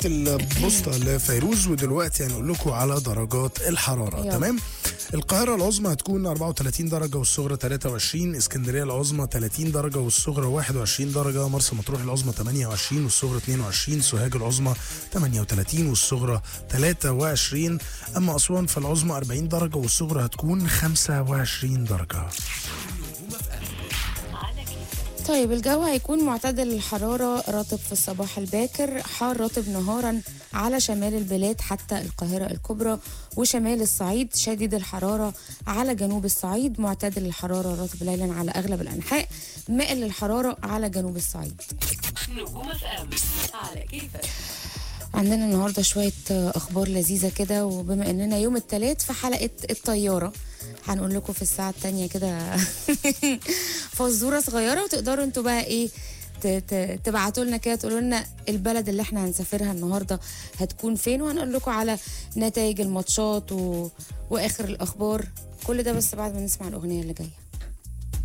البوسطة لفيروز ودلوقتي هنقول لكم على درجات الحرارة يلا. تمام القاهرة العظمى هتكون 34 درجة والصغرى 23 اسكندرية العظمى 30 درجة والصغرى 21 درجة مرسى مطروح العظمى 28 والصغرى 22 سوهاج العظمى 38 والصغرى 23 أما أسوان فالعظمى 40 درجة والصغرى هتكون 25 درجة طيب الجو هيكون معتدل الحرارة رطب في الصباح الباكر حار رطب نهارا على شمال البلاد حتى القاهرة الكبرى وشمال الصعيد شديد الحرارة على جنوب الصعيد معتدل الحرارة رطب ليلا على أغلب الأنحاء مائل الحرارة على جنوب الصعيد نجوم اف ام على كيفك عندنا النهاردة شوية أخبار لذيذة كده وبما إننا يوم التلات في حلقة الطيارة هنقول لكم في الساعة التانية كده فزورة صغيرة وتقدروا انتوا بقى ايه ت- ت- تبعتوا لنا كده تقولوا لنا البلد اللي احنا هنسافرها النهارده هتكون فين وهنقول لكم على نتائج الماتشات و... واخر الاخبار كل ده بس بعد ما نسمع الاغنيه اللي جايه